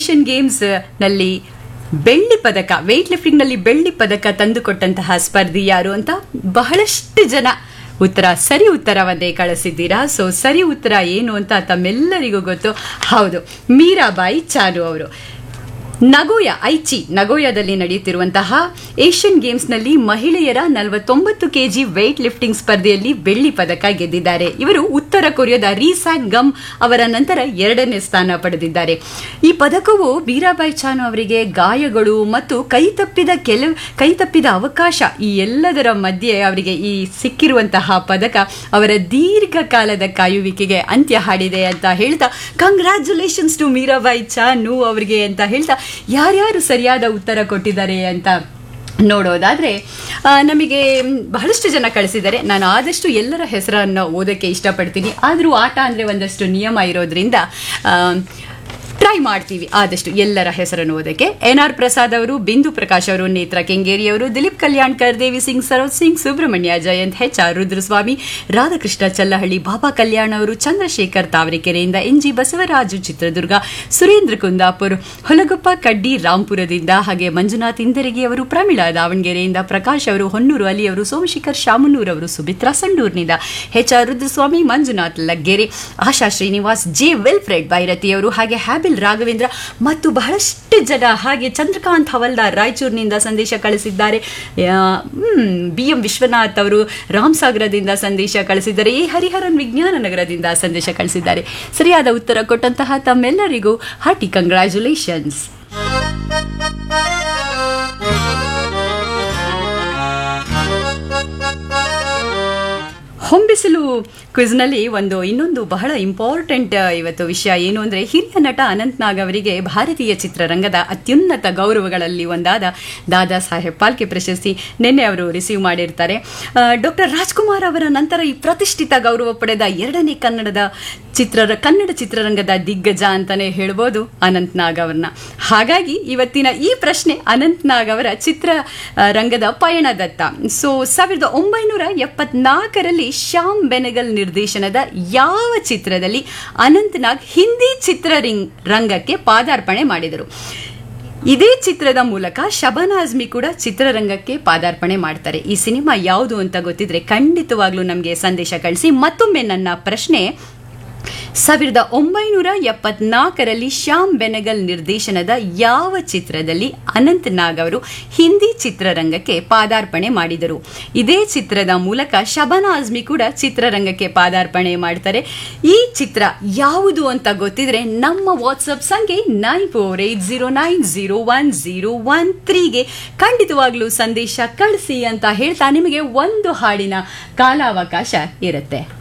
Asian games ನಲ್ಲಿ ಬೆಳ್ಳಿ ಪದಕ ವೆಯ್ಟ್ ಲಿಫ್ಟಿಂಗ್ ನಲ್ಲಿ ಬೆಳ್ಳಿ ಪದಕ ತಂದುಕೊಟ್ಟಂತಹ ಸ್ಪರ್ಧಿ ಯಾರು ಅಂತ ಬಹಳಷ್ಟು ಜನ ಉತ್ತರ ಸರಿ ಉತ್ತರವನ್ನೇ ಕಳಿಸಿದ್ದೀರಾ ಸೊ ಸರಿ ಉತ್ತರ ಏನು ಅಂತ ತಮ್ಮೆಲ್ಲರಿಗೂ ಗೊತ್ತು ಹೌದು ಮೀರಾಬಾಯಿ ಚಾನು ಅವರು ನಗೋಯ ಐಚಿ ನಗೋಯಾದಲ್ಲಿ ನಡೆಯುತ್ತಿರುವಂತಹ ಏಷ್ಯನ್ ಗೇಮ್ಸ್ನಲ್ಲಿ ಮಹಿಳೆಯರ ನಲವತ್ತೊಂಬತ್ತು ಕೆಜಿ ವೆಯ್ಟ್ ಲಿಫ್ಟಿಂಗ್ ಸ್ಪರ್ಧೆಯಲ್ಲಿ ಬೆಳ್ಳಿ ಪದಕ ಗೆದ್ದಿದ್ದಾರೆ ಇವರು ಉತ್ತರ ಕೊರಿಯಾದ ರೀಸ್ಯಾಕ್ ಗಮ್ ಅವರ ನಂತರ ಎರಡನೇ ಸ್ಥಾನ ಪಡೆದಿದ್ದಾರೆ ಈ ಪದಕವು ಮೀರಾಬಾಯಿ ಚಾನು ಅವರಿಗೆ ಗಾಯಗಳು ಮತ್ತು ಕೈತಪ್ಪಿದ ಕೆಲವು ಕೈತಪ್ಪಿದ ಅವಕಾಶ ಈ ಎಲ್ಲದರ ಮಧ್ಯೆ ಅವರಿಗೆ ಈ ಸಿಕ್ಕಿರುವಂತಹ ಪದಕ ಅವರ ದೀರ್ಘಕಾಲದ ಕಾಯುವಿಕೆಗೆ ಅಂತ್ಯ ಹಾಡಿದೆ ಅಂತ ಹೇಳ್ತಾ ಕಂಗ್ರ್ಯಾಚುಲೇಷನ್ಸ್ ಟು ಮೀರಾಬಾಯಿ ಚಾನು ಅವರಿಗೆ ಅಂತ ಹೇಳ್ತಾ ಯಾರ್ಯಾರು ಸರಿಯಾದ ಉತ್ತರ ಕೊಟ್ಟಿದ್ದಾರೆ ಅಂತ ನೋಡೋದಾದ್ರೆ ಆ, ನಮಗೆ ಮ್, ಬಹಳಷ್ಟು ಜನ ಕಳಿಸಿದ್ದಾರೆ ನಾನು ಆದಷ್ಟು ಎಲ್ಲರ ಹೆಸರನ್ನು ಓದಕ್ಕೆ ಇಷ್ಟಪಡ್ತೀನಿ ಆದರೂ ಆಟ ಅಂದರೆ ಒಂದಷ್ಟು ನಿಯಮ ಇರೋದ್ರಿಂದ ಆ, ಟ್ರೈ ಮಾಡ್ತೀವಿ ಆದಷ್ಟು ಎಲ್ಲರ ಹೆಸರನ್ನು ಓದಕ್ಕೆ ಎನ್ ಆರ್ ಪ್ರಸಾದ್ ಅವರು ಬಿಂದು ಪ್ರಕಾಶ್ ಅವರು ನೇತ್ರ ಕೆಂಗೇರಿ ಅವರು ದಿಲೀಪ್ ಕಲ್ಯಾಣ್ಕರ್ ದೇವಿ ಸಿಂಗ್ ಸರೋಜ್ ಸಿಂಗ್ ಸುಬ್ರಹ್ಮಣ್ಯ ಜಯಂತ್ ಹೆಚ್ ಆರ್ ರುದ್ರಸ್ವಾಮಿ ರಾಧಾಕೃಷ್ಣ ಚಲ್ಲಹಳ್ಳಿ ಬಾಬಾ ಕಲ್ಯಾಣ್ ಅವರು ಚಂದ್ರಶೇಖರ್ ತಾವರೆಕೆರೆಯಿಂದ ಎನ್ ಜಿ ಬಸವರಾಜು ಚಿತ್ರದುರ್ಗ ಸುರೇಂದ್ರ ಕುಂದಾಪುರ್ ಹೊಲಗೊಪ್ಪ ಕಡ್ಡಿ ರಾಂಪುರದಿಂದ ಹಾಗೆ ಮಂಜುನಾಥ್ ಇಂದರಗಿ ಅವರು ಪ್ರಮೀಳಾ ದಾವಣಗೆರೆಯಿಂದ ಪ್ರಕಾಶ್ ಅವರು ಹೊನ್ನೂರು ಅಲಿ ಅವರು ಸೋಮಶೇಖರ್ ಶಾಮನೂರ್ ಅವರು ಸುಮಿತ್ರಾ ಸಂಡೂರ್ನಿಂದ H R Rudraswamy Manjunath Laggere Asha Srinivas J Wilfred Byrathi ಅವರು ಹಾಗೆ ಹ್ಯಾಬಿಲ್ ರಾಘವೇಂದ್ರ ಮತ್ತು ಬಹಳಷ್ಟು ಜನ ಹಾಗೆ ಚಂದ್ರಕಾಂತ್ ಹವಲ್ದಾರ್ ರಾಯಚೂರಿನಿಂದ ಸಂದೇಶ ಕಳಿಸಿದ್ದಾರೆ ಬಿ ಎಂ ವಿಶ್ವನಾಥ್ ಅವರು ರಾಮಸಾಗರದಿಂದ ಸಂದೇಶ ಕಳಿಸಿದ್ದಾರೆ ಎ ಹರಿಹರನ್ ವಿಜ್ಞಾನ ನಗರದಿಂದ ಸಂದೇಶ ಕಳಿಸಿದ್ದಾರೆ ಸರಿಯಾದ ಉತ್ತರ ಕೊಟ್ಟಂತಹ ತಮ್ಮೆಲ್ಲರಿಗೂ ಹಾರ್ಟಿ ಕಂಗ್ರ್ಯಾಚುಲೇಷನ್ಸ್ ಹೊಂಬಿಸಿಲು ಕ್ವಿಜ್ನಲ್ಲಿ ಒಂದು ಇನ್ನೊಂದು ಬಹಳ ಇಂಪಾರ್ಟೆಂಟ್ ಇವತ್ತು ವಿಷಯ ಏನು ಅಂದರೆ ಹಿರಿಯ ನಟ ಅನಂತ್ ನಾಗ್ ಅವರಿಗೆ ಭಾರತೀಯ ಚಿತ್ರರಂಗದ ಅತ್ಯುನ್ನತ ಗೌರವಗಳಲ್ಲಿ ಒಂದಾದ ದಾದಾ ಸಾಹೇಬ್ ಪಾಲ್ಕೆ ಪ್ರಶಸ್ತಿ ನಿನ್ನೆ ಅವರು ರಿಸೀವ್ ಮಾಡಿರ್ತಾರೆ ಡಾಕ್ಟರ್ ರಾಜ್ಕುಮಾರ್ ಅವರ ನಂತರ ಈ ಪ್ರತಿಷ್ಠಿತ ಗೌರವ ಪಡೆದ ಎರಡನೇ ಕನ್ನಡದ ಚಿತ್ರ ಕನ್ನಡ ಚಿತ್ರರಂಗದ ದಿಗ್ಗಜ ಅಂತಾನೆ ಹೇಳ್ಬೋದು ಅನಂತ್ ನಾಗ್ ಅವ್ರನ್ನ ಹಾಗಾಗಿ ಇವತ್ತಿನ ಈ ಪ್ರಶ್ನೆ ಅನಂತ್ ನಾಗ್ ಅವರ ಚಿತ್ರ ಆ, ರಂಗದ ಪಯಣದತ್ತ ಸೊ ಸಾವಿರದ ಒಂಬೈನೂರ ಎಪ್ಪತ್ನಾಲ್ಕರಲ್ಲಿ ಶ್ಯಾಮ್ ಬೆನಗಲ್ ನಿರ್ದೇಶನದ ಯಾವ ಚಿತ್ರದಲ್ಲಿ ಅನಂತ್ ನಾಗ್ ಹಿಂದಿ ಚಿತ್ರರಿಂಗ್ ರಂಗಕ್ಕೆ ಪಾದಾರ್ಪಣೆ ಮಾಡಿದರು ಇದೇ ಚಿತ್ರದ ಮೂಲಕ ಶಬಾನ ಆಜ್ಮಿ ಕೂಡ ಚಿತ್ರರಂಗಕ್ಕೆ ಪಾದಾರ್ಪಣೆ ಮಾಡ್ತಾರೆ ಈ ಸಿನಿಮಾ ಯಾವುದು ಅಂತ ಗೊತ್ತಿದ್ರೆ ಖಂಡಿತವಾಗ್ಲೂ ನಮಗೆ ಸಂದೇಶ ಕಳಿಸಿ ಮತ್ತೊಮ್ಮೆ ನನ್ನ ಪ್ರಶ್ನೆ ಸಾವಿರದ ಒಂಬೈನೂರ ಎಪ್ಪತ್ನಾಲ್ಕರಲ್ಲಿ ಶ್ಯಾಮ್ ಬೆನಗಲ್ ನಿರ್ದೇಶನದ ಯಾವ ಚಿತ್ರದಲ್ಲಿ ಅನಂತ್ ನಾಗ್ ಅವರು ಹಿಂದಿ ಚಿತ್ರರಂಗಕ್ಕೆ ಪಾದಾರ್ಪಣೆ ಮಾಡಿದರು ಇದೇ ಚಿತ್ರದ ಮೂಲಕ ಶಬಾನ ಆಜ್ಮಿ ಕೂಡ ಚಿತ್ರರಂಗಕ್ಕೆ ಪಾದಾರ್ಪಣೆ ಮಾಡ್ತಾರೆ ಈ ಚಿತ್ರ ಯಾವುದು ಅಂತ ಗೊತ್ತಿದ್ರೆ ನಮ್ಮ ವಾಟ್ಸಪ್ ಸಂಖ್ಯೆ nine four eight zero nine zero one zero one ತ್ರೀಗೆ ಖಂಡಿತವಾಗ್ಲೂ ಸಂದೇಶ ಕಳಿಸಿ ಅಂತ ಹೇಳ್ತಾ ನಿಮಗೆ ಒಂದು ಹಾಡಿನ ಕಾಲಾವಕಾಶ ಇರುತ್ತೆ